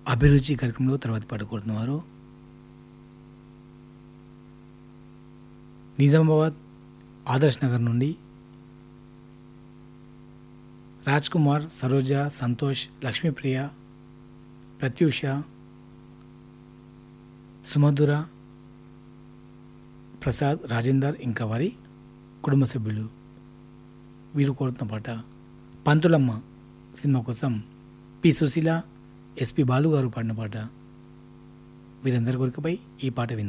అభిరుచి కార్యక్రమంలో తర్వాత పాట కోరుతున్నవారు నిజామాబాద్ ఆదర్శ్ నగర్ నుండి రాజ్ కుమార్ సరోజ సంతోష్ లక్ష్మీప్రియ ప్రత్యూష సుమధుర ప్రసాద్ రాజేందర్ ఇంకా వారి కుటుంబ సభ్యులు వీరు కోరుతున్న పాట పంతులమ్మ సినిమా కోసం పి సుశీల ఎస్పి బాలు గారు పాడిన పాట వీరందరి కోరికపై ఈ పాట విందాం